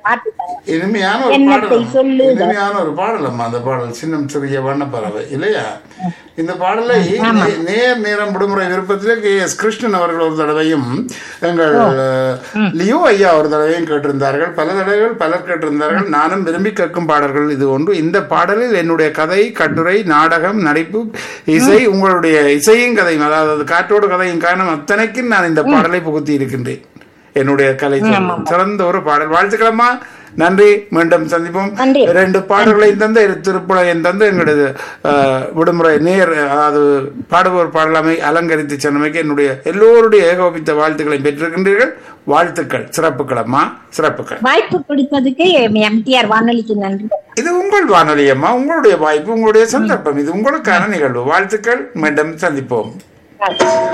பாட்டு தாங்க. இனிமையான ஒரு எண்ணத்தை பாடல் சொல்லுக. இனிமையான ஒரு பாடல் அம்மா அந்த பாடல் சின்னம் சிறிய வண்ணப்பறவை இல்லையா இந்த பாடலை நே- நேர் நேரம் விடுமுறை விருப்பத்திலே கே எஸ் கிருஷ்ணன் அவர்கள் ஒரு தடவையும் எங்கள் லியோ ஐயா ஒரு தடவையும் கேட்டிருந்தார்கள் பல தடவைகள் பலர் கேட்டிருந்தார்கள் நானும் விரும்பி கேட்கும் பாடல்கள் இது ஒன்று இந்த பாடலில் என்னுடைய கதை கட்டுரை நாடகம் நடிப்பு இசை உங்களுடைய இசையும் கதையும் அதாவது காற்றோடு கதையும் காரணம் அத்தனைக்கும் நான் இந்த பாடலை புகுத்தி இருக்கின்றேன் என்னுடைய கலை சொல்லும். சிறந்த ஒரு பாடல் வாழ்த்துக்களம்மா நன்றி மீண்டும் சந்திப்போம் நன்றி. ரெண்டு பாடல்களையும் தந்து இரு திருப்புழையும் தந்து எங்களது அஹ், விடுமுறை நேர் அதாவது பாடுவோர் பாடலாமை அலங்கரித்து சென்றமைக்கு என்னுடைய எல்லோருடைய ஏகோபித்த வாழ்த்துக்களை பெற்றிருக்கின்றீர்கள் வாழ்த்துக்கள் சிறப்புகள் அம்மா சிறப்புகள் வாய்ப்பு கொடுத்ததுக்கு எம்டிஆர் வானொலிக்கு நன்றி இது உங்கள் வானொலி அம்மா உங்களுடைய வாய்ப்பு உங்களுடைய சந்தர்ப்பம் இது உங்களுக்கான நிகழ்வு வாழ்த்துக்கள் மீண்டும் சந்திப்போம்